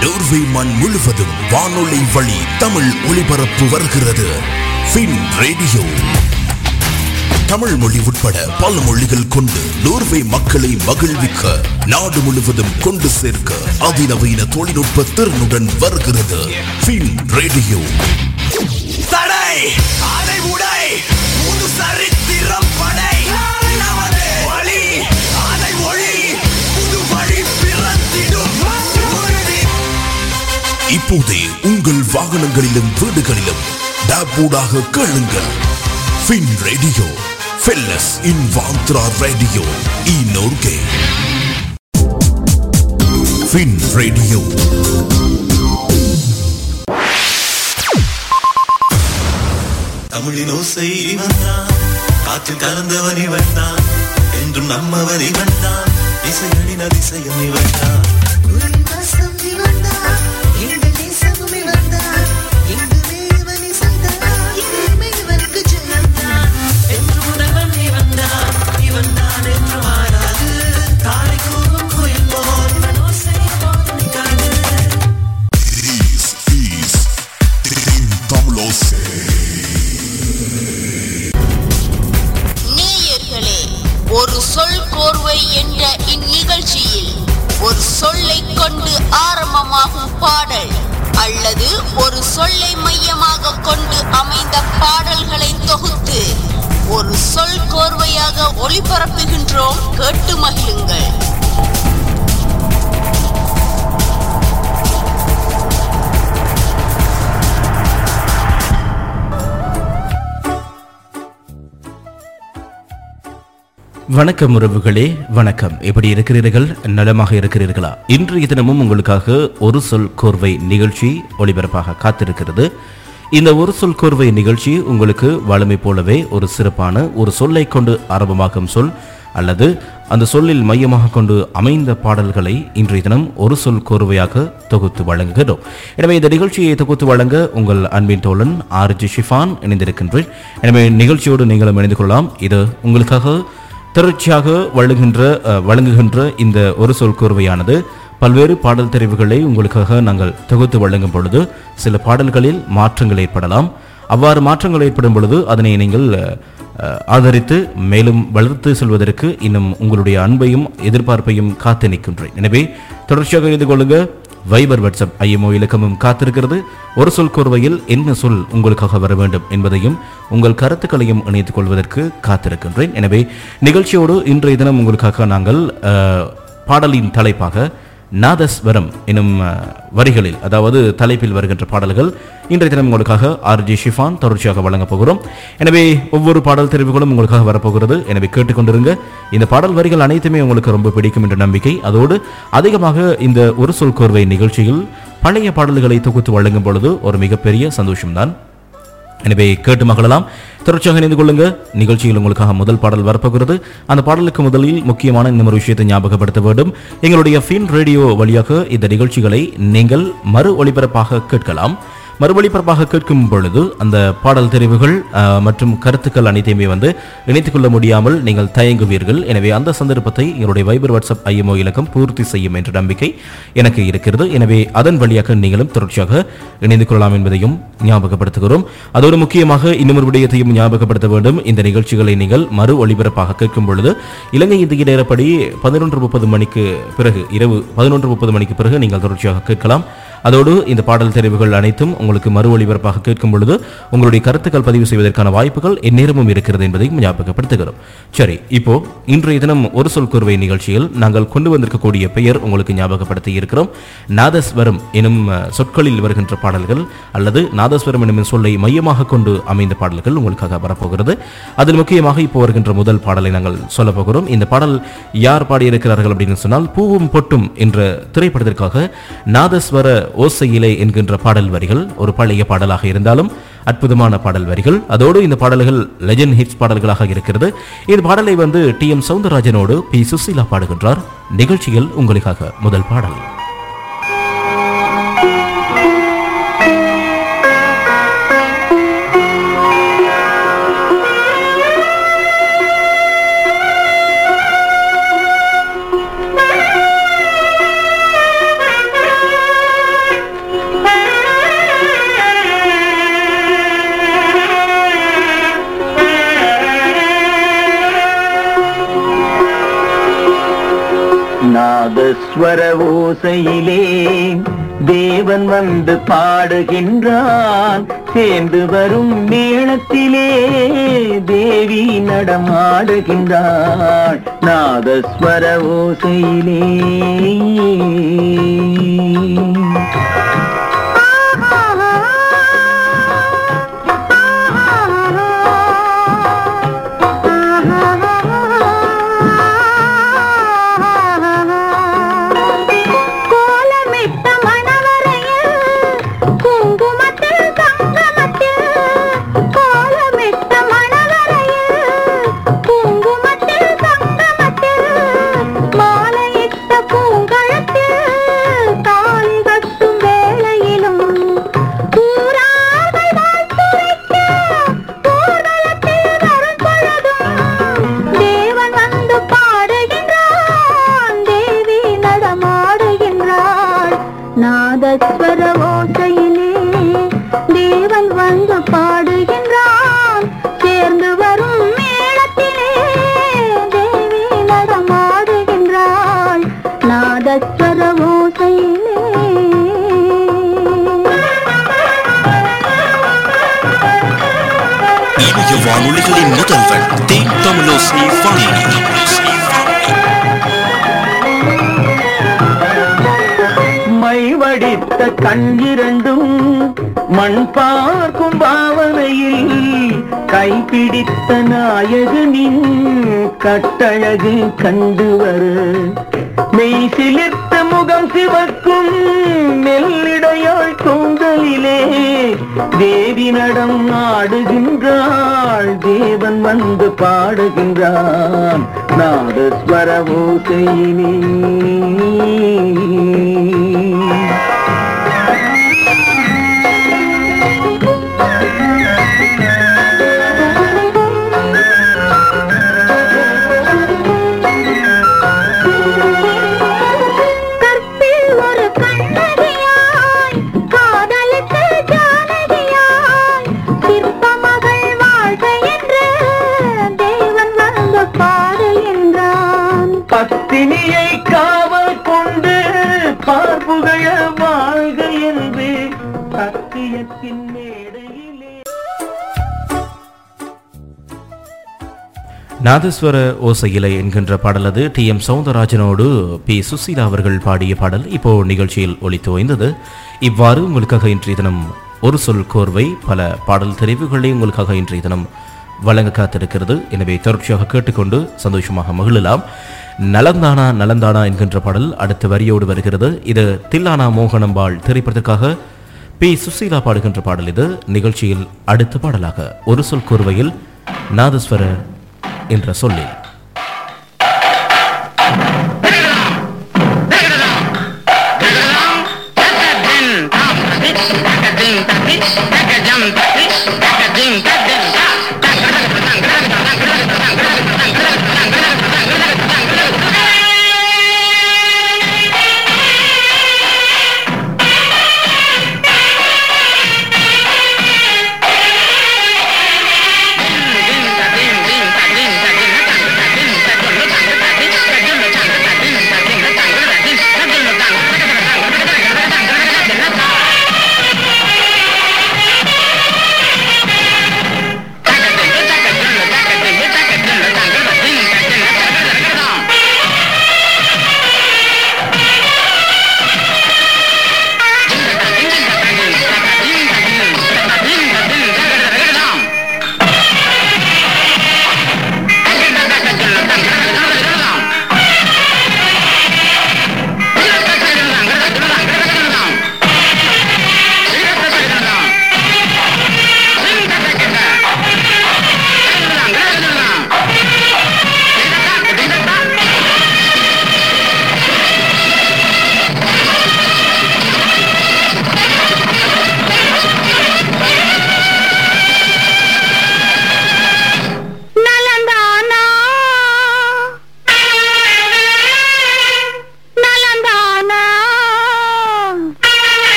Norway மண் முழுவதும் வானொலி வழி தமிழ் ஒளிபரப்பு வருகிறது ஃபின் ரேடியோ தமிழ் மொழி உட்பட பல மொழிகள் கொண்டு நோர்வே மக்களை மகிழ்விக்க நாடு முழுவதும் கொண்டு சேர்க்க அதிநவீன தொழில்நுட்ப திறனுடன் வருகிறது ஃபின் ரேடியோ தடை அதை உடை புது சரித்திரம் படை நமது வழி அதை ஒளி புது வழி பிறந்திடும் உறுதி இப்போதே உங்கள் வாகனங்களிலும் வீடுகளிலும் டேப்பூடாக கேளுங்கள் ஃபின் ரேடியோ ஃபெல்லஸ் இன் வாந்த்ரா ரேடியோ இ நோர்கே ஃபின் ரேடியோ தமிழின் ஓசை இவன் தான் காற்றில் கலந்தவன் இவன் தான் என்றும் நம்மவன் இவன் தான் இசைகளின் அதிசயம் இவன் தான் உன்வாசம் இவன்தான், எங்கள் தேசமும் இவன்தான், எங்குமே இவன் இசைதான், இனிமே இவனுக்கு ஜெயம்தான். என்று முதல்வன் இவன்தான், இவன்தான் என்று மாறாது. காலை கூவும் குயில் போல் இவன் ஓசை எப்போதும் நிற்காது. This is Team Tamlose. நேயர்களே ஒரு சொல் கோர்வை என்ற இந்நிகழ்ச்சியில் ஒரு சொல்லை கொண்டு ஆரம்பமாகும் பாடல் அல்லது ஒரு சொல்லை மையமாக கொண்டு அமைந்த பாடல்களை தொகுத்து ஒரு சொல் கோர்வையாக ஒளிபரப்புகின்றோம் கேட்டு மகிழுங்கள் வணக்கம் உறவுகளே வணக்கம் எப்படி இருக்கிறீர்கள் நலமாக இருக்கிறீர்களா இன்றைய தினமும் உங்களுக்காக ஒரு சொல் கோர்வை நிகழ்ச்சி ஒளிபரப்பாக காத்திருக்கிறது இந்த ஒரு சொல் கோர்வை நிகழ்ச்சி உங்களுக்கு வழமை போலவே ஒரு சிறப்பான ஒரு சொல்லை கொண்டு ஆரம்பமாகும் சொல் அல்லது அந்த சொல்லில் மையமாக கொண்டு அமைந்த பாடல்களை இன்றைய தினம் ஒரு சொல் கோர்வையாக தொகுத்து வழங்குகிறோம் எனவே இந்த நிகழ்ச்சியை தொகுத்து வழங்க உங்கள் அன்பின் தோழன் ஆர் ஜி ஷிஃபான் இணைந்திருக்கின்றேன் எனவே நிகழ்ச்சியோடு நீங்களும் இணைந்து கொள்ளலாம் இது உங்களுக்காக தொடர்ச்சியாக வழங்குகின்ற அஹ், வழங்குகின்ற இந்த ஒரு சொல் கோர்வையானது பல்வேறு பாடல் தெரிவுகளை உங்களுக்காக நாங்கள் தொகுத்து வழங்கும் பொழுது சில பாடல்களில் மாற்றங்கள் ஏற்படலாம் அவ்வாறு மாற்றங்கள் ஏற்படும் பொழுது அதனை நீங்கள் அஹ், ஆதரித்து மேலும் வளர்த்து செல்வதற்கு இன்னும் உங்களுடைய அன்பையும் எதிர்பார்ப்பையும் காத்து நிற்கின்றேன் எனவே தொடர்ச்சியாக இணைந்து கொள்ளுங்க வைபர் வாட்ஸ்அப் ஐஎம்ஓ இலக்கமும் காத்திருக்கிறது ஒரு சொல் கோர்வையில் என்ன சொல் உங்களுக்காக வர வேண்டும் என்பதையும் உங்கள் கருத்துக்களையும் இணைத்துக் கொள்வதற்கு காத்திருக்கின்றேன் எனவே நிகழ்ச்சியோடு இன்றைய தினம் உங்களுக்காக நாங்கள் அஹ், பாடலின் தலைப்பாக நாதஸ்வரம் எனும் அஹ், வரிகளில் அதாவது தலைப்பில் வருகின்ற பாடல்கள் இன்றைய தினம் உங்களுக்காக ஆர்ஜி ஷிஃபான் தொடர்ச்சியாக வழங்கப் போகிறோம் எனவே ஒவ்வொரு பாடல் தெரிவுகளும் உங்களுக்காக வரப்போகிறது எனவே கேட்டுக்கொண்டிருங்க இந்த பாடல் வரிகள் அனைத்துமே உங்களுக்கு ரொம்ப பிடிக்கும் என்ற நம்பிக்கை அதோடு அதிகமாக இந்த ஒரு சொல் கோர்வை நிகழ்ச்சியில் பழைய பாடல்களை தொகுத்து வழங்கும் பொழுது ஒரு மிகப்பெரிய சந்தோஷம்தான் எனவே கேட்டு மகளலாம் தொடர்ச்சியாக இணைந்து கொள்ளுங்க நிகழ்ச்சியில் உங்களுக்காக முதல் பாடல் வரப்போகிறது அந்த பாடலுக்கு முதலில் முக்கியமான இந்த ஒரு விஷயத்தை ஞாபகப்படுத்த வேண்டும் எங்களுடைய ஃபின் ரேடியோ வழியாக இந்த நிகழ்ச்சிகளை நீங்கள் மறு ஒளிபரப்பாக கேட்கலாம் மறு ஒளிபரப்பாக கேட்கும் பொழுது அந்த பாடல் தெரிவுகள் அஹ், மற்றும் கருத்துக்கள் அனைத்தையுமே வந்து இணைத்துக் கொள்ள முடியாமல் நீங்கள் தயங்குவீர்கள் எனவே அந்த சந்தர்ப்பத்தை எங்களுடைய வைபர் வாட்ஸ்அப் ஐஎம்ஓ இலக்கம் பூர்த்தி செய்யும் என்ற நம்பிக்கை எனக்கு இருக்கிறது எனவே அதன் வழியாக நீங்களும் தொடர்ச்சியாக இணைந்து கொள்ளலாம் என்பதையும் ஞாபகப்படுத்துகிறோம் அதோடு முக்கியமாக இன்னும் ஒரு விடயத்தையும் ஞாபகப்படுத்த வேண்டும் இந்த நிகழ்ச்சிகளை நீங்கள் மறு ஒளிபரப்பாக கேட்கும் பொழுது இலங்கை இந்திய நேரப்படி பதினொன்று முப்பது மணிக்கு பிறகு இரவு பதினொன்று முப்பது மணிக்கு பிறகு நீங்கள் தொடர்ச்சியாக கேட்கலாம் அதோடு இந்த பாடல் தெரிவுகள் அனைத்தும் உங்களுக்கு மறு ஒளிபரப்பாக கேட்கும் பொழுது உங்களுடைய கருத்துக்கள் பதிவு செய்வதற்கான வாய்ப்புகள் எந்நேரமும் இருக்கிறது என்பதையும் ஞாபகப்படுத்துகிறோம் சரி இப்போ இன்றைய தினம் ஒரு சொல் கூறுவை நிகழ்ச்சியில் நாங்கள் கொண்டு வந்திருக்கக்கூடிய பெயர் உங்களுக்கு ஞாபகப்படுத்தி இருக்கிறோம் நாதஸ்வரம் எனும் அஹ், சொற்களில் வருகின்ற பாடல்கள் அல்லது நாதஸ்வரம் எனும் சொல்லை மையமாக கொண்டு அமைந்த பாடல்கள் உங்களுக்காக வரப்போகிறது அதில் முக்கியமாக இப்போ வருகின்ற முதல் பாடலை நாங்கள் சொல்ல போகிறோம் இந்த பாடல் யார் பாடியிருக்கிறார்கள் அப்படின்னு சொன்னால் பூவும் பொட்டும் என்ற திரைப்படத்திற்காக நாதஸ்வர ஓசையிலே என்கின்ற பாடல் வரிகள் ஒரு பழைய பாடலாக இருந்தாலும் அற்புதமான பாடல் வரிகள் அதோடு இந்த பாடல்கள் லெஜண்ட் ஹிட்ஸ் பாடல்களாக இருக்கிறது இந்த பாடலை வந்து டி எம் சவுந்தரராஜனோடு பி சுசீலா பாடுகின்றார் நிகழ்ச்சியில் உங்களுக்காக முதல் பாடல் Thank you. நாதஸ்வர ஓசையிலே தேவன் வந்து பாடுகின்றான் சேர்ந்து வரும் மேளத்திலே தேவி நடமாடுகின்றாள் நாதஸ்வர ஓசையிலே கோலமிட்ட மணவரையில் குங்குமத்தில் சங்கமத்தில் கோலமிட்ட மணவரையில் குங்குமத்தில் சங்கமத்தில் மாலையிட்ட பூங்கழத்தில் தாலி கட்டும் வேளையிலும் ஊரார்கள் வாழ்த்துரைக்க ஊர்வலத்தில் வரும் பொழுதும் தேவன் வந்து பாடுகின்றான் தேவி நடமாடுகின்றாள் நாதஸ்வர ஓசையிலே தேவன் வந்து பாடுகின்றான் சேர்ந்து வரும் மேளத்திலே தேவி நடமாடுகின்றாள் நாதஸ்வர ஓசையிலே இணைய வானொலிகளின் முதல்வன் தேன் தமிழோசை வானொலி மை வடித்த கண்ணிரண்டும் மண் பார்க்கும் பாவனையில் கைப்பிடித்த நாயகனின் கட்டழகு கண்டு வர மெய் சிலிர்த்த முகம் சிவக்கும் மெல்லிடையாள் கூந்தலிலே தேவி நடம் ஆடுகின்றாள் தேவன் வந்து பாடுகின்றான் நாதஸ்வர ஓசையினே கற்பில் ஒரு கண்ணகியாய் காதலுக்கு ஜானகியாய் சிற்ப மகள் வாழ்க என்று தேவன் வந்து பாடுகின்றான் பத்தினியை காவல் கொண்டு பார்ப்புகழ வாழ்க என்று சத்தியத்தின் மேடையிலே நாதஸ்வர ஓசையிலை என்கின்ற பாடலது டி எம் சவுந்தரராஜனோடு பி சுசீலா அவர்கள் பாடிய பாடல் இப்போ நிகழ்ச்சியில் ஒலித்து ஓய்ந்தது இவ்வாறு உங்களுக்காக இன்றைய தினம் ஒரு சொல் கோர்வை பல பாடல் தெரிவுகளை உங்களுக்காக இன்றைய தினம் வழங்க காத்திருக்கிறது எனவே தொடர்ச்சியாக கேட்டுக்கொண்டு சந்தோஷமாக மகிழலாம் நலந்தானா நலந்தானா என்கின்ற பாடல் அடுத்த வரியோடு வருகிறது இது தில்லானா மோகனம்பாள் திரைப்படத்திற்காக பி சுசீலா பாடுகின்ற பாடல் இது நிகழ்ச்சியில் அடுத்த பாடலாக ஒரு சொல் கோர்வையில் நாதஸ்வர என்ற சொல்லில் Ding, ding, ding, ding, ding, ding, ding, ding, ding, ding, ding, ding,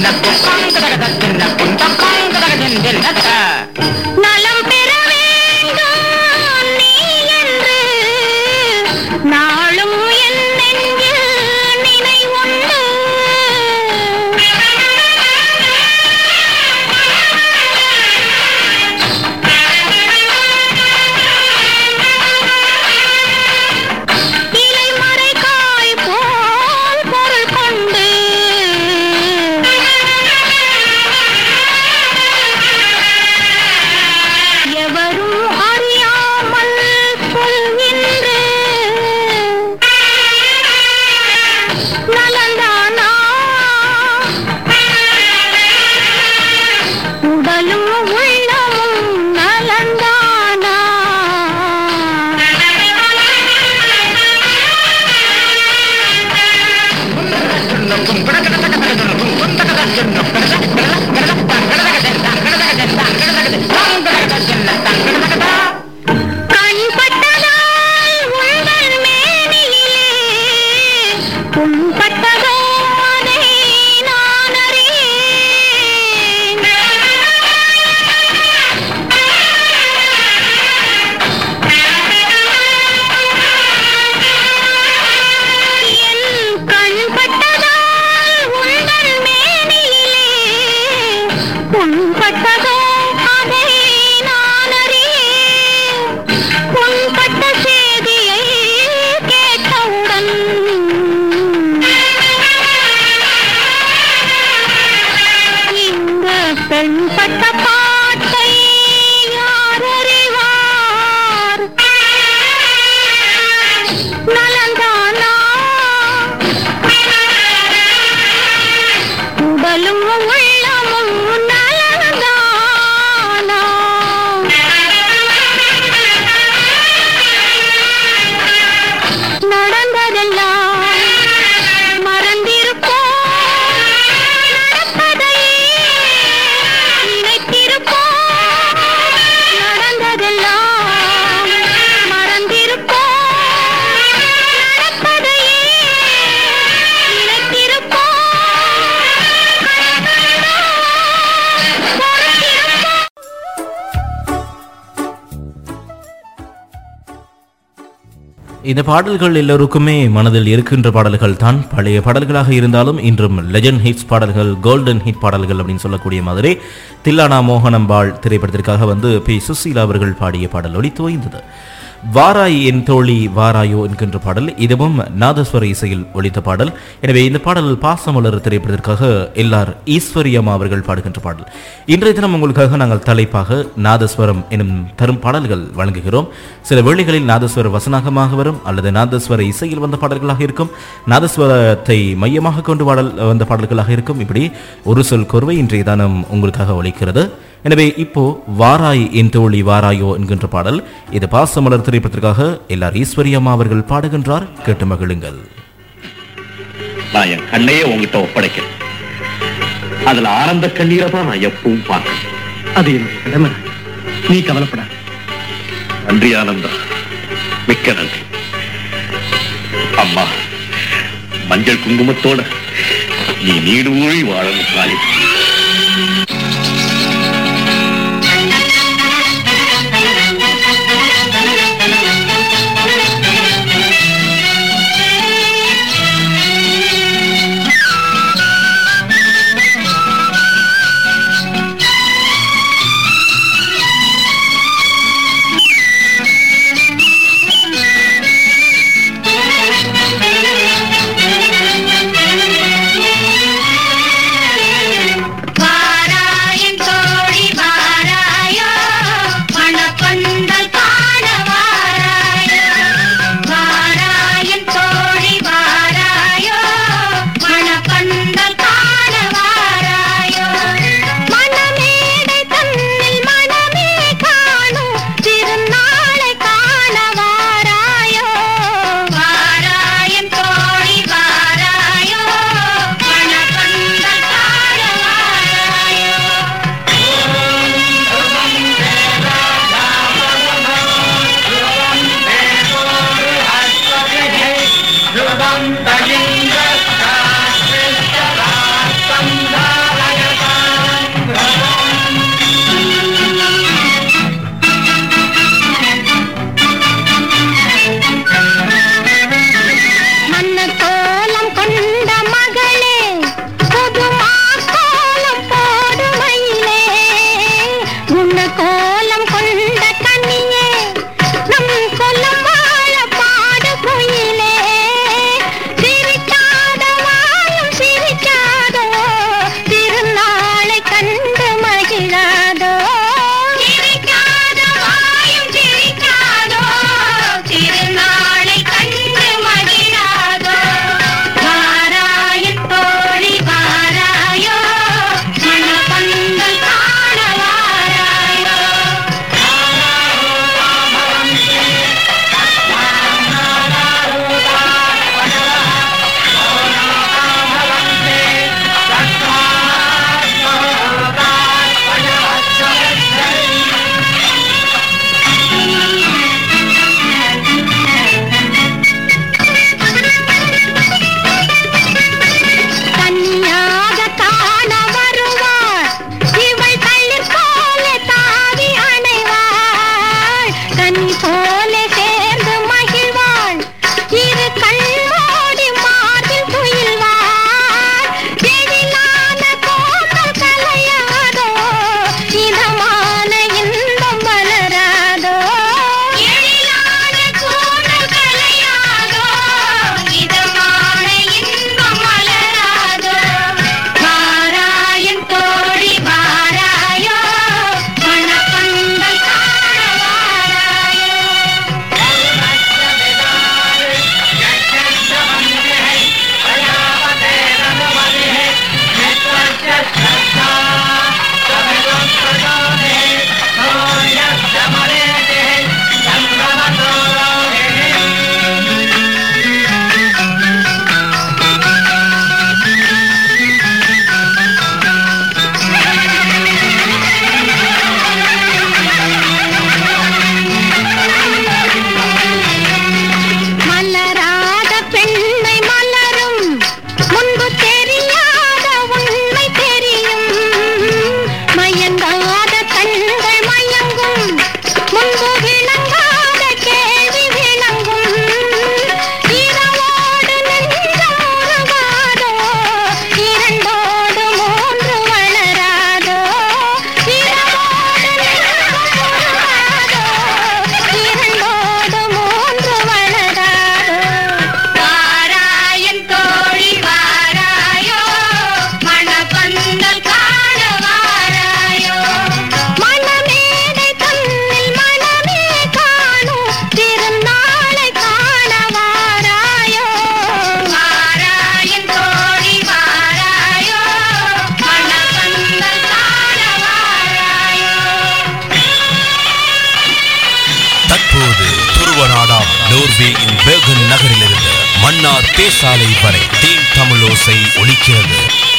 நலம் பெற வேண்டும் நீ என்று நாளும் என் நெஞ்சில் நினைவுண்டு இலைமறை காய் போல் பொருள் கொண்டு எவரும் அறியாமல் சொல்கின்ற நலந்தானா உடலும் உள்ளமும் நலந்தானா கண்பட்டதால் உங்கள் மேனியிலே புண்பட்டதோ அதை நான் அறியேன் என் கண்பட்டதால் உங்கள் மேனியிலே புண்பட்டதோ அதை நான் அறியேன் புண்பட்ட செய்தியை கேட்டவுடன் இந்த பெண்பட்ட பாட்டை யார் அறிவார் நலந்தானா உடலும் உள்ளமும் நலந்தானா நடந்ததெல்லாம் மறந்திருப்போம் நடப்பதையே நினைத்திருப்போம் நடந்ததெல்லாம் மறந்திருப்போம் நடப்பதையே நினைத்திருப்போம் பொறுத்திருப்போம் இந்த பாடல்கள் எல்லோருக்குமே மனதில் இருக்கின்ற பாடல்கள் தான் பழைய பாடல்களாக இருந்தாலும் இன்றும் லெஜண்ட் ஹிட்ஸ் பாடல்கள் கோல்டன் ஹிட் பாடல்கள் அப்படின்னு சொல்லக்கூடிய மாதிரி தில்லானா மோகனம்பாள் திரைப்படத்திற்காக வந்து பி சுசீலா அவர்கள் பாடிய பாடல் ஒளி தோய்ந்தது வாராய் என் தோழி வாராயோ என்கின்ற பாடல் இதுவும் நாதஸ்வர இசையில் ஒலித்த பாடல் எனவே இந்த பாடல் பாசமலர் திரைப்படத்திற்காக எல்லார் ஈஸ்வரியம்மா அவர்கள் பாடுகின்ற பாடல் இன்றைய தினம் உங்களுக்காக நாங்கள் தலைப்பாக நாதஸ்வரம் எனும் தரும் பாடல்கள் வழங்குகிறோம் சில வேளைகளில் நாதஸ்வர வசனாகமாக வரும் அல்லது நாதஸ்வர இசையில் வந்த பாடல்களாக இருக்கும் நாதஸ்வரத்தை மையமாக கொண்டு பாடல் வந்த பாடல்களாக இருக்கும் இப்படி ஒரு சொல் கோர்வை இன்றைய தினம் உங்களுக்காக ஒலிக்கிறது எனவே இப்போ வாராய் என் தோழி வாராயோ என்கின்ற பாடல் இது பாசமலர் திரைப்படத்திற்காக எல்லார் ஈஸ்வரியம்மா அவர்கள் பாடுகின்றார் கேட்டு மகிழுங்கள் நான் என் கண்ணையே உங்ககிட்ட ஒப்படைக்கிறேன் அதுல ஆனந்த கண்ணீரை தான் நான் எப்பவும் பார்க்கிறேன் அது என்னுடைய கடமை நீ கவலைப்படாத நன்றி ஆனந்தா மிக்க நன்றி அம்மா மஞ்சள் குங்குமத்தோட நீ நீடு ஊழி வாழணும் தாய் நார்வேயின் பேகன் நகரிலிருந்து மன்னார் தேசாலை வரை தேன் தமிழோசை ஒலிக்கிறது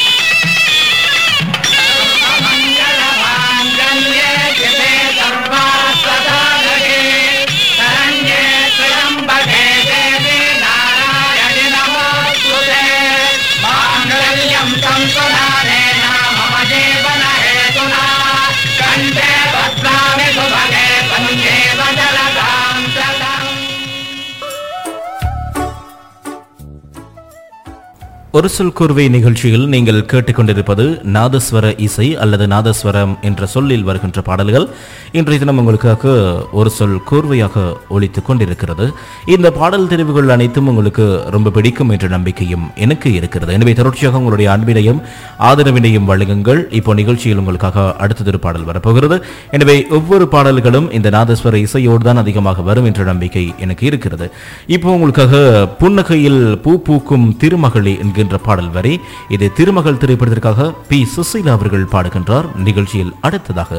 ஒரு சொல் கூர்வை நிகழ்ச்சியில் நீங்கள் கேட்டுக்கொண்டிருப்பது நாதஸ்வர இசை அல்லது நாதஸ்வரம் என்ற சொல்லில் வருகின்ற பாடல்கள் இன்றைய தினம் உங்களுக்காக ஒரு சொல் கூர்வையாக ஒலித்துக் கொண்டிருக்கிறது இந்த பாடல் தெரிவுகள் அனைத்தும் உங்களுக்கு ரொம்ப பிடிக்கும் என்ற நம்பிக்கையும் எனக்கு இருக்கிறது எனவே தொடர்ச்சியாக உங்களுடைய அன்பினையும் ஆதரவினையும் வழங்குங்கள் இப்போ நிகழ்ச்சியில் உங்களுக்காக அடுத்ததொரு பாடல் வரப்போகிறது எனவே ஒவ்வொரு பாடல்களும் இந்த நாதஸ்வர இசையோடு தான் அதிகமாக வரும் என்ற நம்பிக்கை எனக்கு இருக்கிறது இப்போ உங்களுக்காக புன்னகையில் பூ பூக்கும் திருமகளே என்கின்ற பாடல் வரி இது திருமகள் திரைப்படத்திற்காக பி சுசீலா அவர்கள் பாடுகின்றார் நிகழ்ச்சியில் அடுத்ததாக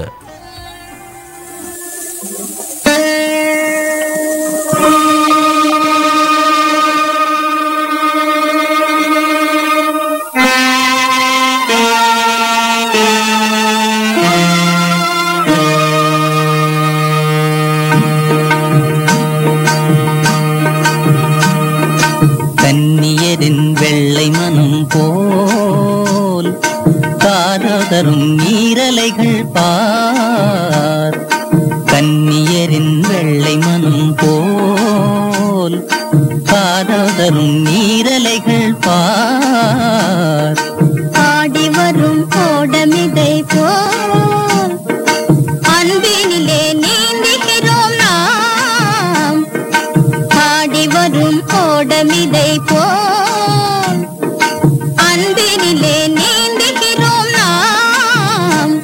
கன்னியரின் வெள்ளை மனம் போல் காதரும் நீரலைகள் பார் கன்னியரின் வெள்ளை மனம் போல் காதரும் நீரலைகள் பார் ஆடி வரும் கோடமிதை போல் அன்பினிலே நீந்துகிறோம் நாம் ஆடி வரும் கோடமிதை போல் அன்பினிலே நீந்துகிறோம் நாம்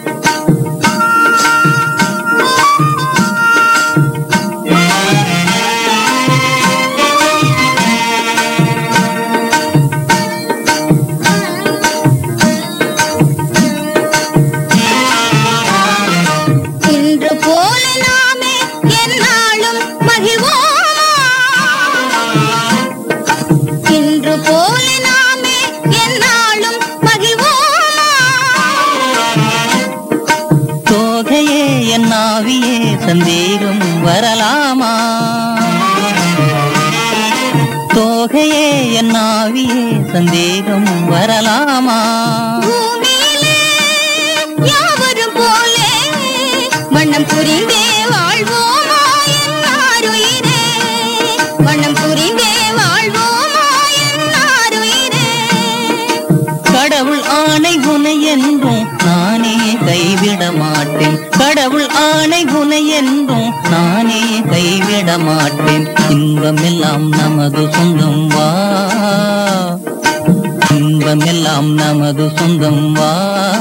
இன்று போல நாமே எந்நாளும் மகிழ்வோமா இன்று போல நாமே எந்நாளும் மகிழ்வோமா தோகையே என் ஆவியே சந்தேகம் வரலாமா தோகையே என் ஆவியே சந்தேகம் வரலாமா பூமியிலே யாவரும் போலே வண்ணம் புரிந்தே வாழ்வோமா என்னாருயிரே வண்ணம் புரிந்தே வாழ்வோமா என்னாருயிரே கடவுள் ஆணை குணை என்றும் நானே கைவிட மாட்டேன் கடவுள் ஆணை குணை என்றும் நானே கைவிட மாட்டேன் இன்பமெல்லாம் நமது சொந்தம் வா இன்பமெல்லாம் நமது சொந்தம் வா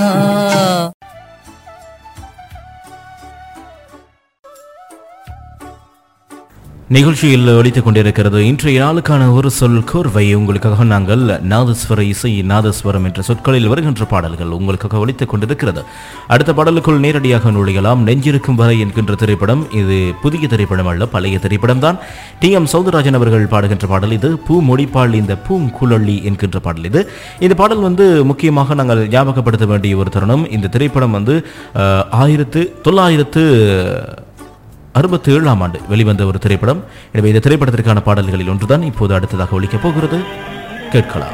நிகழ்ச்சியில் ஒலித்துக் கொண்டிருக்கிறது இன்றைய நாளுக்கான ஒரு சொல் கோர்வை உங்களுக்காக நாங்கள் நாதஸ்வர இசை நாதஸ்வரம் என்ற சொற்களில் வருகின்ற பாடல்கள் உங்களுக்காக ஒலித்துக் கொண்டிருக்கிறது அடுத்த பாடலுக்குள் நேரடியாக நுழையலாம் நெஞ்சிருக்கும் வரை என்கின்ற திரைப்படம் இது புதிய திரைப்படம் அல்ல பழைய திரைப்படம் தான் டி எம் சௌந்தரராஜன் அவர்கள் பாடுகின்ற பாடல் இது பூ மொழிப்பாள் இந்த பூங்குழலி என்கின்ற பாடல் இது இந்த பாடல் வந்து முக்கியமாக நாங்கள் ஞாபகப்படுத்த வேண்டிய ஒரு தருணம் இந்த திரைப்படம் வந்து அஹ், ஆயிரத்து தொள்ளாயிரத்து அறுபத்தி ஏழாம் ஆண்டு வெளிவந்த ஒரு திரைப்படம் எனவே இந்த திரைப்படத்திற்கான பாடல்களில் ஒன்றுதான் இப்போது அடுத்ததாக ஒலிக்கப் போகிறது கேட்கலாம்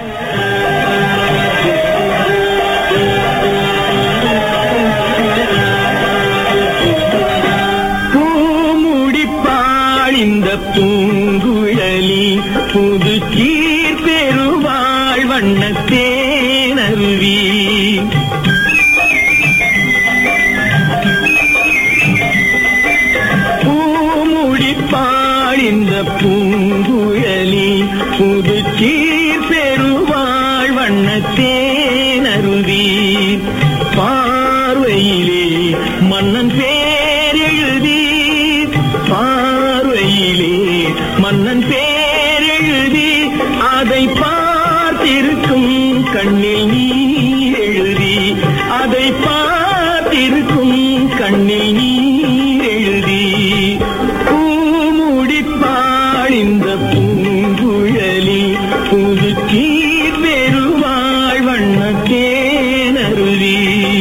பூமுடிப்பாள் இந்த பூங்குழலி புது கீர் பெருவாள் வண்ண தேனருவி பூமுடிப்பாள் இந்த பூங்குழலி புது கீர் பெருவாள் வண்ண தேனருவி பார்வையிலே மன்னன் பேரெழுதி பார்வையிலே மன்னன் பேரெழுதி அதை பார்த்திருக்கும் கண்ணில் நீர் எழுதி அதை பார்த்திருக்கும் கண்ணில் நீர் எழுதி பூமுடிப்பாள் புதுச்சி பெருவாழ் வண்ண தேனருவி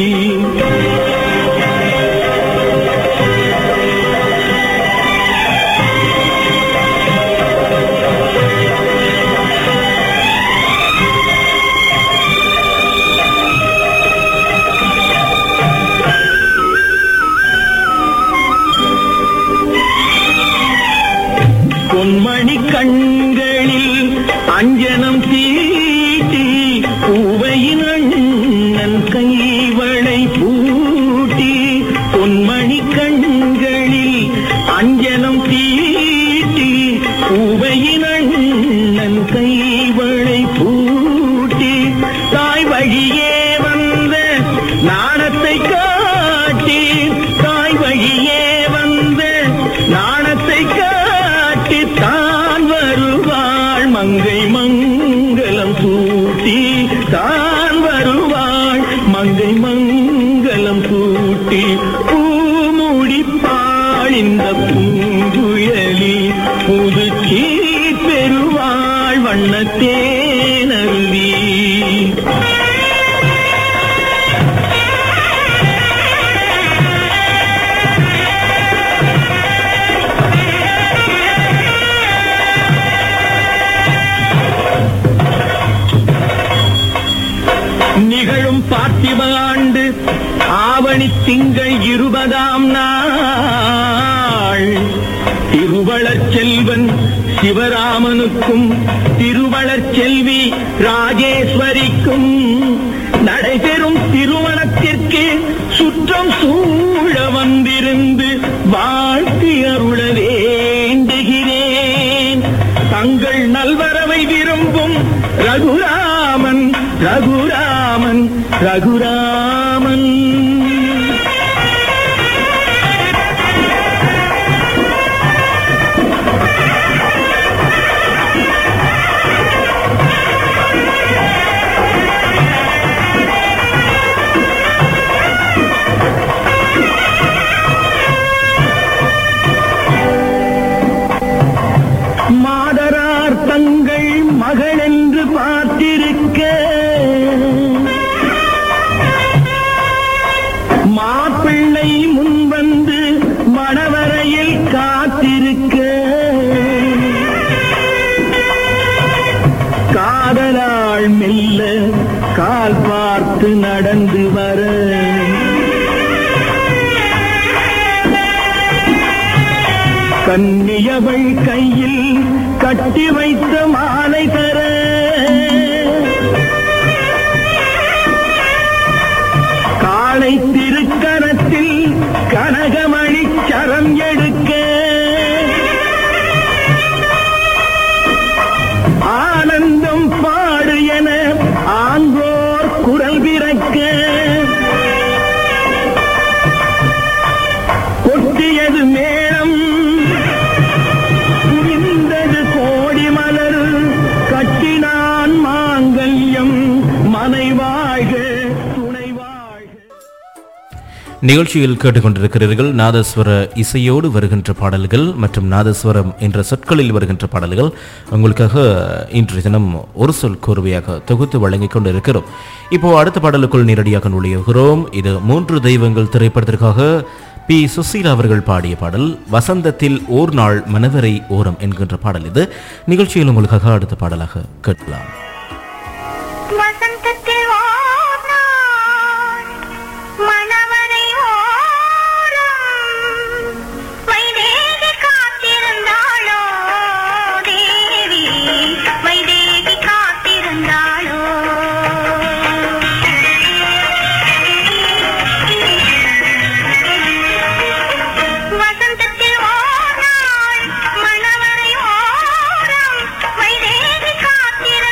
பொன்மணி கண்களில் அஞ்சனம் தீட்டி பூவையின் அண்ணன் கைவளை பூட்டி பொன்மணி கண்களில் அஞ்சனம் தீட்டி பூவையின் அண்ணன் கைவளை பூட்டி தாய் வழியே வந்த நாணத்தை காட்டி தாய் வழியே வந்த நாணத்தை காட்டி தான் வருவாள் மங்கை மங்களம் சூட்டி தான் வருவாள் மங்கை மங்களம் சூட்டி பூமுடிப்பாள் இந்த பூங்குழலி புதுச்சி பெருவாள் வண்ணத்தேனருவி நிகழும் பார்த்திப ஆண்டு ஆவணி திங்கள் இருபதாம் நாள் திருவளர் செல்வன் சிவராமனுக்கும் திருவளர் செல்வி ராஜேஸ்வரிக்கும் நடைபெறும் திருமணத்திற்கு சுற்றம் சூழ வந்திருந்து வாழ்த்தி அருள வேண்டுகிறேன் தங்கள் நல்வரவை விரும்பும் ரகுராமன் ரகுராமன் ரகுராமன் மாதரார் தங்கள் மகள் என்று பார்த்திருக்க மாப்பிள்ளை முன்வந்து மணவரையில் காத்திருக்க காதலாள் மெல்ல கால் பார்த்து நடந்து வர கன்னியவள் கையில் கட்டி வைத்த மாலை தர காளை திருக்கரத்தில் கனகமணி சரம் எடுக்க ஆனந்தம் பாடு என ஆங்கோர் குரல் பிறக்க கொட்டியது மேளம் குவிந்தது கோடி மலர் கட்டினான் மாங்கல்யம் மனை வாழ்க துணை வாழ்க நிகழ்ச்சியில் கேட்டுக்கொண்டிருக்கிறீர்கள் நாதஸ்வர இசையோடு வருகின்ற பாடல்கள் மற்றும் நாதஸ்வரம் என்ற சொற்களில் வருகின்ற பாடல்கள் உங்களுக்காக இன்றைய தினம் ஒரு சொல் கோர்வையாக தொகுத்து வழங்கிக் கொண்டிருக்கிறோம் இப்போ அடுத்த பாடலுக்குள் நேரடியாக நுழையுகிறோம் இது மூன்று தெய்வங்கள் திரைப்படத்திற்காக பி சுசீலா அவர்கள் பாடிய பாடல் வசந்தத்தில் ஓர் நாள் மனவரை ஓரம் என்கின்ற பாடல் இது நிகழ்ச்சியில் உங்களுக்காக அடுத்த பாடலாக கேட்கலாம் வசந்தத்தில் ஓர் நாள் மணவரை ஓரம் வைதேகி காத்திருந்தாளோ தேவி வைதேகி காத்திருந்தாளோ வசந்தத்தில் ஓர் நாள் மணவரை ஓரம் வைதேகி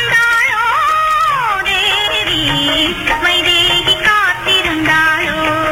காத்திருந்தாளோ தேவி வைதேகி காத்திருந்தாளோ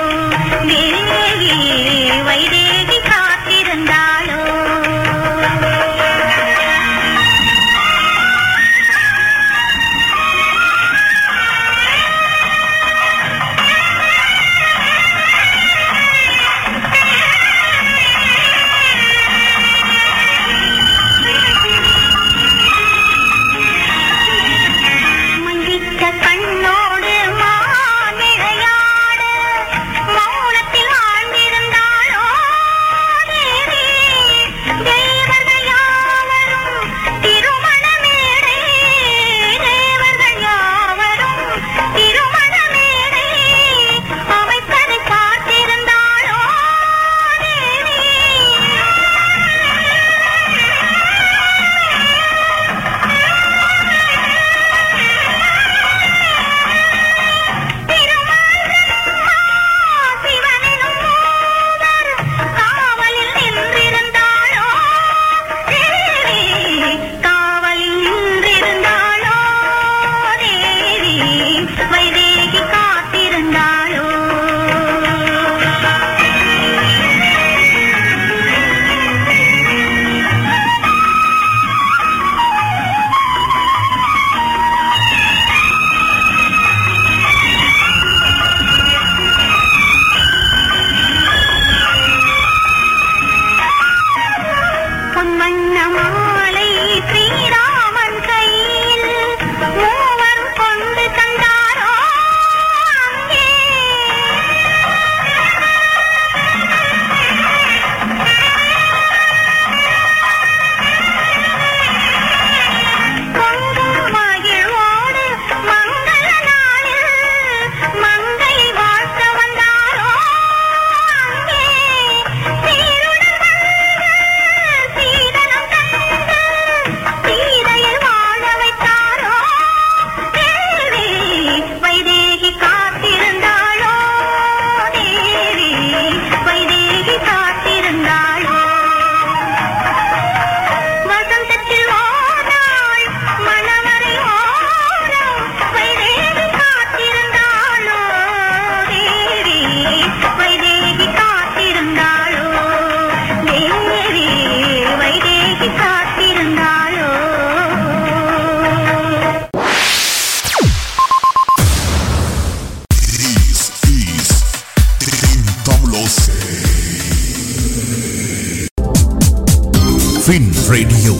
ஃபின் ரேடியோ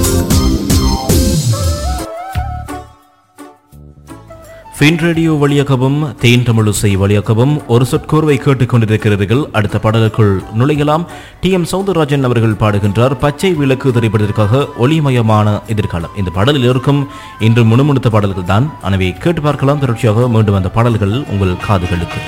ஃபின் ரேடியோ வழியாகவும் தேன் தமிழிசை வழியாகவும் ஒரு சொற்கோர்வை கேட்டுக் கொண்டிருக்கிறீர்கள் அடுத்த பாடலுக்குள் நுழையலாம் டி எம் சௌந்தரராஜன் அவர்கள் பாடுகின்றார் பச்சை விளக்கு திரைப்படத்திற்காக ஒளிமயமான எதிர்காலம் இந்த பாடலில் இருக்கும் இன்று முணுமுணுத்த பாடல்கள் தான் எனவே கேட்டு பார்க்கலாம் தொடர்ச்சியாக மீண்டும் அந்த பாடல்கள் உங்கள் காதுகளுக்கு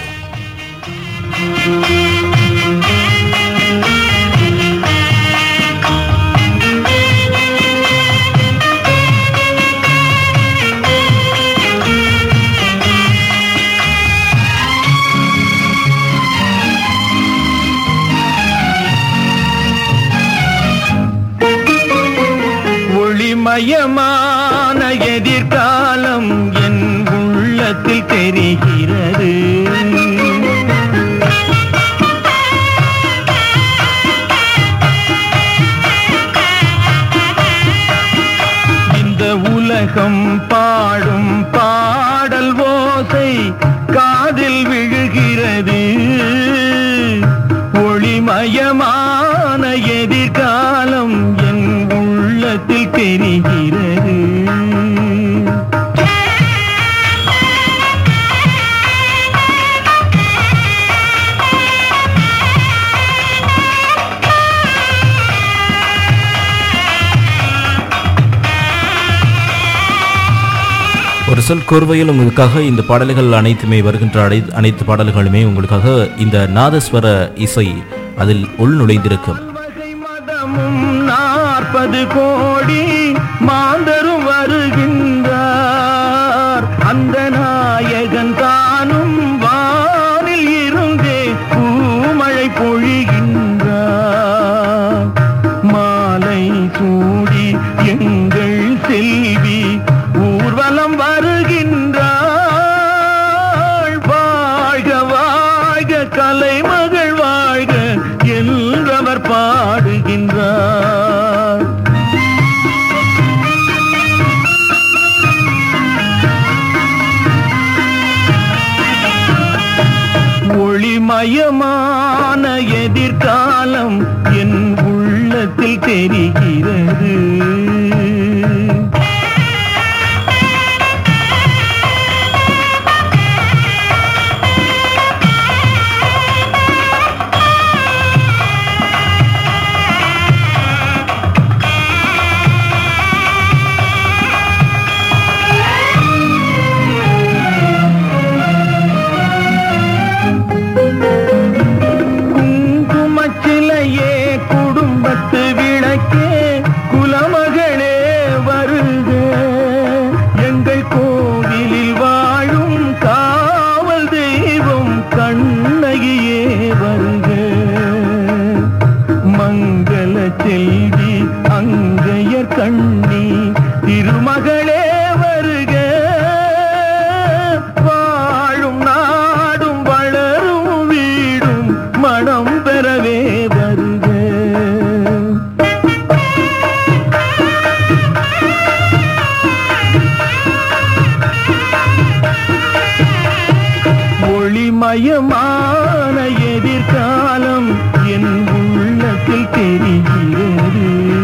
ஒளிமயமான எதிர்காலம் என் உள்ளத்தில் தெரிகிறது இந்த உலகம் பாடும் பாடல் ஓசை காதில் விழுகிறது ஒளிமயமான எதிர்காலம் என் உள்ளத்தில் தெரிகிறது ஒரு சொல் கோர்வையில் உங்களுக்காக இந்த பாடல்கள் அனைத்துமே வருகின்ற அனை அனைத்து பாடல்களுமே உங்களுக்காக இந்த நாதஸ்வர இசை அதில் உள் நுழைந்திருக்கும் வகை மதமும் நாற்பது கோடி மாந்தரும் வருகின்றார் அந்த நாயகன் தானும் வானில் இருந்தே பூமழை பொழிகின்றார் மாலை சூடி எங்கள் செல்வி ஊர்வலம் வருகின்றாள் வாழ்க வாழ்க கலைமகள் வாழ்க என்றவர் பாடுகின்றார் ஒளிமயமான எதிர்காலம் என் உள்ளத்தில் தெரிகிறது குங்குமச்சிலையே குடும்பத்து விளக்கே குலமகளே வருக எங்கள் கோவிலில் வாழும் காவல் தெய்வம் கண்ணகியே வருக மங்கள செல்வி அங்கையர் கண்ணி திருமகளே வருக வாழும் நாடும் வளரும் வீடும் மனம் பெறவே வருக ஒளிமயமான எதிர்காலம் என் உள்ளத்தில் தெரிகிறது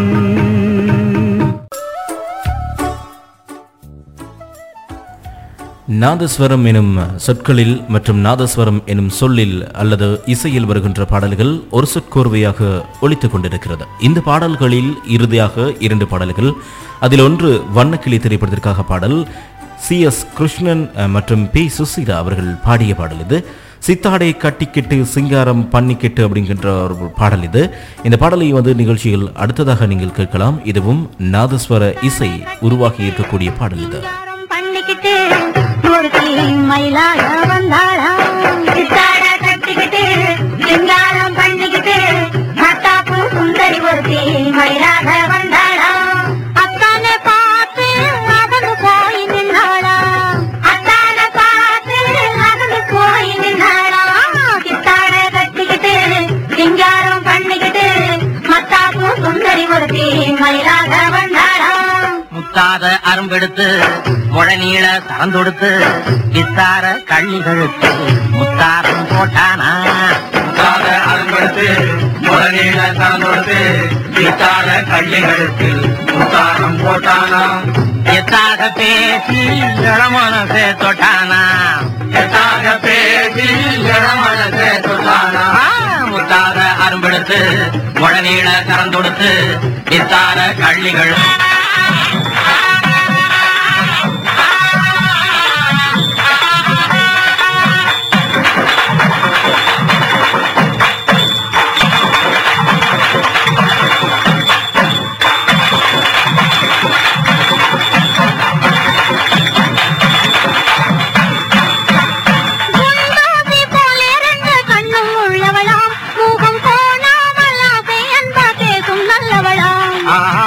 நாதஸ்வரம் எனும் சொற்களில் மற்றும் நாதஸ்வரம் எனும் சொல்லில் அல்லது இசையில் வருகின்ற பாடல்கள் ஒரு சொற்கோர்வையாக ஒலித்துக் கொண்டிருக்கிறது இந்த பாடல்களில் இறுதியாக இரண்டு பாடல்கள் அதில் ஒன்று வண்ணக்கிளி திரைப்படத்திற்காக பாடல் சி எஸ் கிருஷ்ணன் அஹ், மற்றும் பி சுசீலா அவர்கள் பாடிய பாடல் இது சித்தாடை கட்டிக்கிட்டு சிங்காரம் பண்ணிக்கிட்டு அப்படிங்கின்ற ஒரு பாடல் இது இந்த பாடலை வந்து நிகழ்ச்சியில் அடுத்ததாக நீங்கள் கேட்கலாம் இதுவும் நாதஸ்வர இசை உருவாகி இருக்கக்கூடிய பாடல் இது பண்ணிக்கிட்டு ஒருத்தி மயிலாக வந்தாளாம் சித்தாட கட்டிக்கிட்டு சிங்காரம் பண்ணிக்கிட்டு மத்தாப்பு சுந்தரி ஒருத்தி மயிலாக வந்தாளாம் அத்தானை பார்த்து அகந்து போய் நின்னாளாம் அத்தானை பார்த்து அகந்து போய் நின்னாளாம் சித்தாட கட்டிக்கிட்டு சிங்காரம் பண்ணிக்கிட்டு மத்தாப்பு சுந்தரி ஒருத்தி மயிலாக வந்தாளாம் முத்தாத அரும்பெடுத்து முழநீள சரந்தொடுத்து வித்தார கள்ளி கழுத்து முத்தாரம் போட்டானா முத்தாத முத்தாத அரும்படுத்து முழநீள கலந்தொடுத்து பித்தாத கள்ளிகளுக்கு முத்தாரம் போட்டானா எத்தாக பேசி இளமனசே தொட்டானா எத்தாக பேசி இளமனசே தொட்டானா முத்தாத அரும்பெடுத்து முழநீள கறந்தொடுத்து பித்தாத கள்ளிகள் குண்டாசி போல இரண்டு கண்ணும் உள்ளவளாம் முகம் கோணாமல் ஆசை அன்பா பேசும் நல்லவளாம்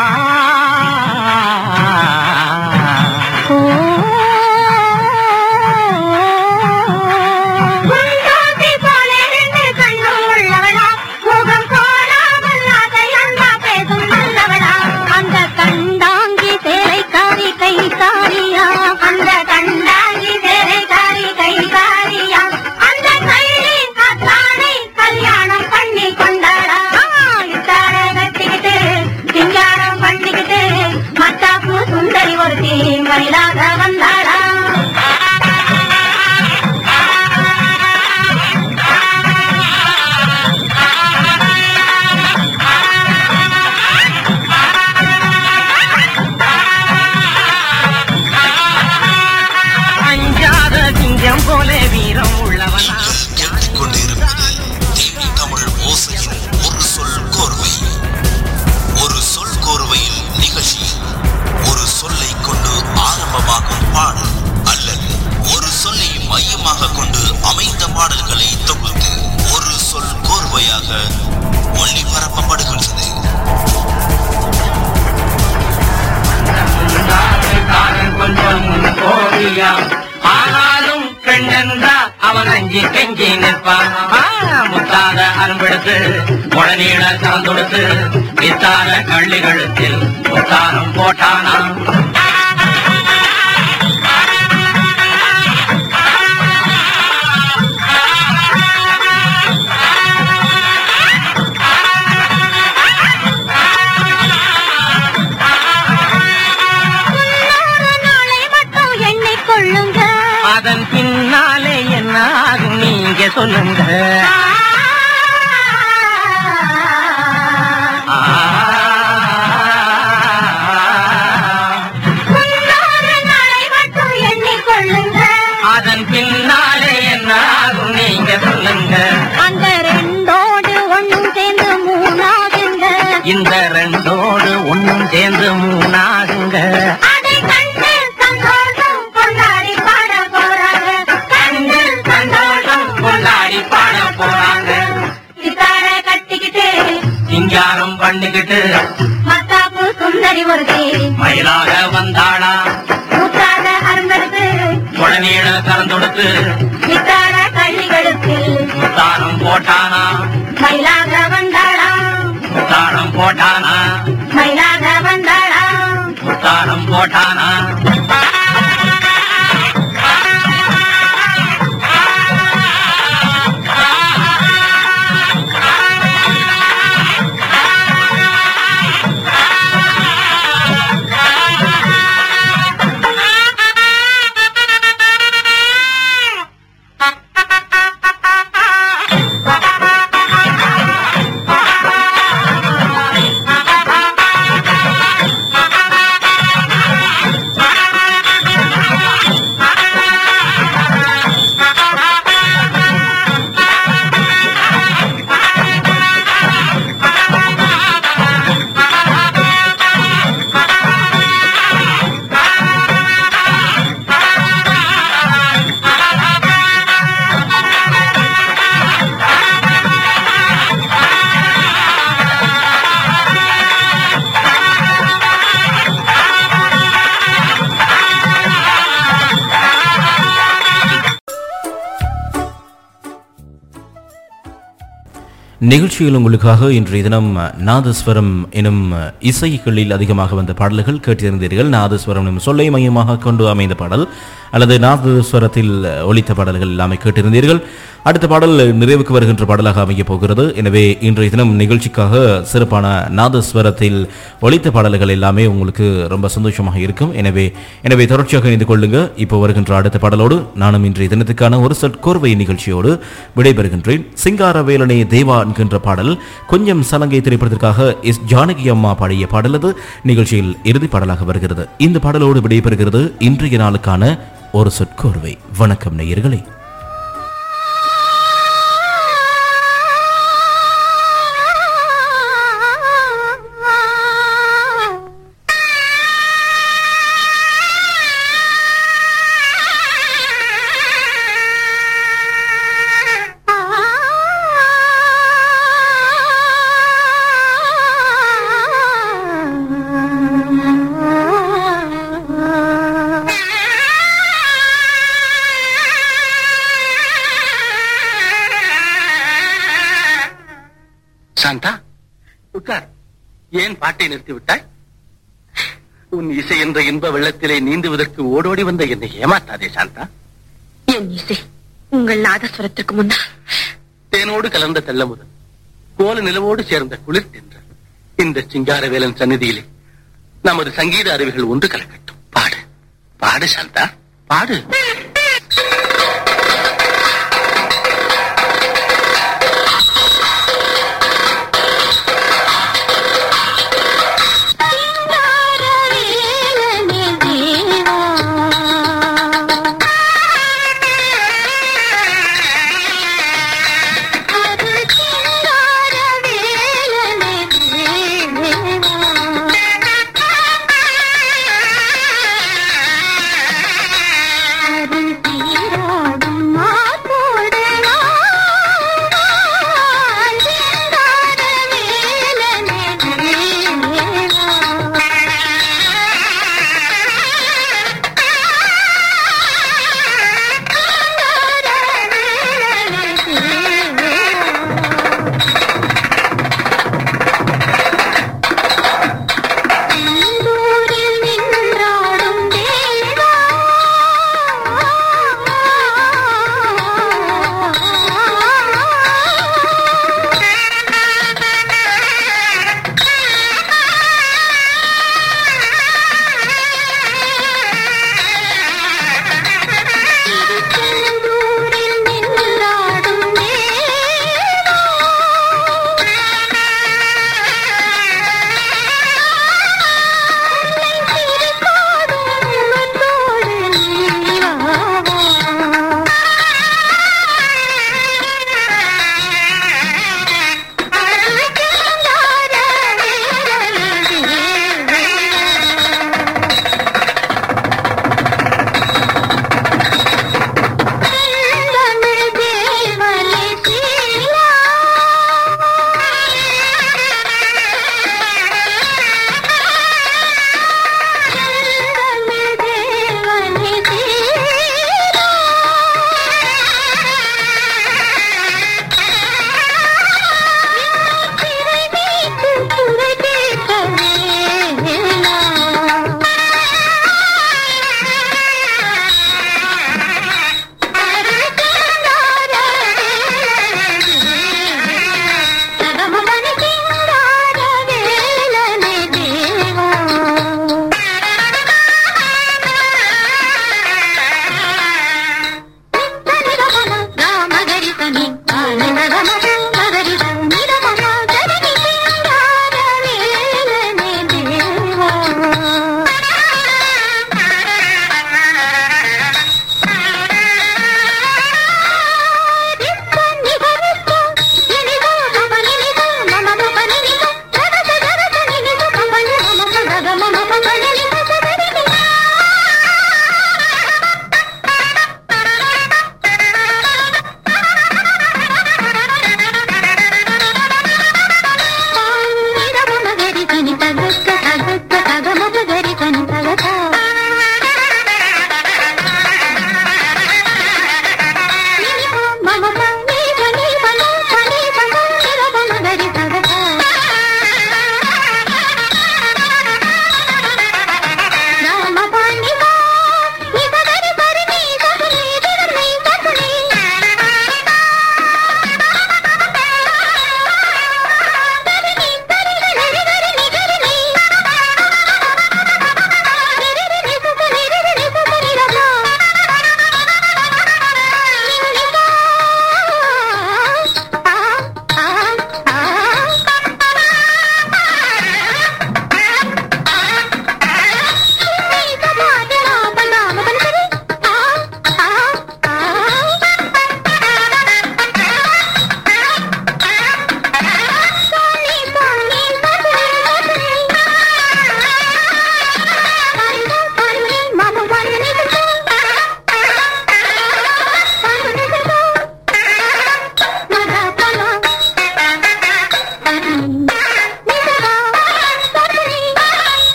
குண்டாசி போல இரண்டு கண்ணும் உள்ளவளாம் முகம் கோணாமல் ஆசை அன்பா பேசும் நல்லவளாம் அந்த கண்டாங்கி சேலைக்காரி கைக்காரியா அந்த கண்டாங்கி சேலைக்காரி கைக்காரியா அந்த கைலி காத்தானை கல்யாணம் பண்ணி கொண்டாடா இத்தாட கட்டிக்கிட்டு சிங்காரம் பண்ணிக்கிட்டு மத்தாப்பு சுந்தரி ஒருத்தி மயிலாக வந்தாடா அஞ்சாத சிங்கம் போல வீரம் உள்ளவனா கேட்டுக்கொண்டிருப்பது தேனி தமிழ் ஓசையின் ஒரு சொல் கோர்வை ஒரு சொல் கோர்வையில் நிகழ்ச்சி ஒரு சொல்லை கொண்டு ஆரம்பமாகும் பாடல் அல்லது ஒரு சொல்லை மையமாக கொண்டு அமைந்த பாடல்களை தொகுத்து ஒரு சொல் கோர்வையாக ஒளிபரப்பப்படுகின்றது காரன் கொஞ்சம் கோவியா ஆனாலும் பெண்ணென்றா அவன் அஞ்சி கெஞ்சி நிற்பான் ஆ, முத்தாத அரும்பெடுத்து முழநீள கலந்தொடுத்து பித்தாத கள்ளி கழுத்தில் முத்தாரம் போட்டானா முன்னூறு நாளை மட்டும் எண்ணிக்கொள்ளுங்க அதன் பின்னாலே என்ன ஆகும் நீங்க சொல்லுங்க ஆ, முன்னூறு நாளை மட்டும் எண்ணிக்கொள்ளுங்க அதன் பின்னாலே என்ன ஆகும் நீங்க சொல்லுங்க அந்த ரெண்டோடு ஒண்ணும் சேர்ந்து மூணாகுங்க இந்த ரெண்டோடு ஒண்ணும் சேர்ந்து மூணாகுங்க அதை கண்டு சந்தோஷம் கொண்டாடி பாட போறாங்க கண்டு சந்தோஷம் கொண்டாடி பாட போறாங்க சித்தார கட்டிக்கிட்டு சிங்காரம் பண்ணிக்கிட்டு மத்தாப்பு சுந்தரி ஒருத்தி மயிலாக வந்தாளா முத்தாத அருந்தடுத்து குழநீள கறந்தொடுத்து சித்தார கள்ளிகளுக்கு முத்தாரம் போட்டானா மயிலாக வந்தாளா முத்தாரம் போட்டானா மயிலாக வந்தாளா முத்தாரம் போட்டானா நிகழ்ச்சியில் உங்களுக்காக இன்றைய தினம் நாதஸ்வரம் எனும் இசைகளில் அதிகமாக வந்த பாடல்கள் கேட்டிருந்தீர்கள் நாதஸ்வரம் எனும் சொல்லை மையமாக கொண்டு அமைந்த பாடல் அல்லது நாதஸ்வரத்தில் ஒலித்த பாடல்கள் எல்லாமே கேட்டிருந்தீர்கள் அடுத்த பாடல் நிறைவுக்கு வருகின்ற பாடலாக அமையப் போகிறது எனவே இன்றைய தினம் நிகழ்ச்சிக்காக சிறப்பான நாதஸ்வரத்தில் ஒலித்த பாடல்கள் எல்லாமே உங்களுக்கு ரொம்ப சந்தோஷமாக இருக்கும் எனவே எனவே தொடர்ச்சியாக இணைந்து கொள்ளுங்க இப்போ வருகின்ற அடுத்த பாடலோடு நானும் இன்றைய தினத்துக்கான ஒரு சொற்கோர்வை நிகழ்ச்சியோடு விடைபெறுகின்றேன் சிங்காரவேலனே தேவா என்கின்ற பாடல் கொஞ்சம் சலங்கை திரைப்படத்திற்காக எஸ் ஜானகி அம்மா பாடிய பாடல் அது நிகழ்ச்சியில் இறுதி பாடலாக வருகிறது இந்த பாடலோடு விடைபெறுகிறது இன்றைய நாளுக்கான ஒரு சொற்கோர்வை வணக்கம் நேயர்களே சாந்தா உட்கார் ஏன் பாட்டை நிறுத்தி விட்டாய் உன் இசை என்ற இன்ப வெள்ளத்திலே நீந்துவதற்கு ஓடோடி வந்த என்னை ஏமாத்தாதே சாந்தா என் இசை உங்கள் நாதஸ்வரத்திற்கு முன்னால் தேனோடு கலந்த தெல்லமுதல் கோல நிலவோடு சேர்ந்த குளிர் தென்றல் இந்த சிங்காரவேலன் சந்நிதியிலே நமது சங்கீத அறிவுகள் ஒன்று கலக்கட்டும் பாடு பாடு சாந்தா பாடு சிங்காரவேலனே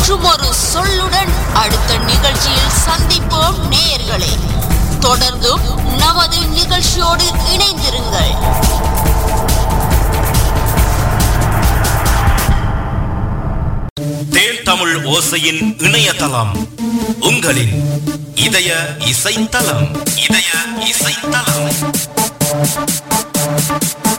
மற்றும் ஒரு சொல்லுடன் அடுத்த நிகழ்ச்சியில் சந்திப்போம் நேயர்களே தொடர்ந்தும் நமது நிகழ்ச்சியோடு இணைந்திருங்கள் தேன் தமிழ் ஓசையின் இணையதளம் உங்களின் இதய இசைத்தலம் இதய இசைத்தலம்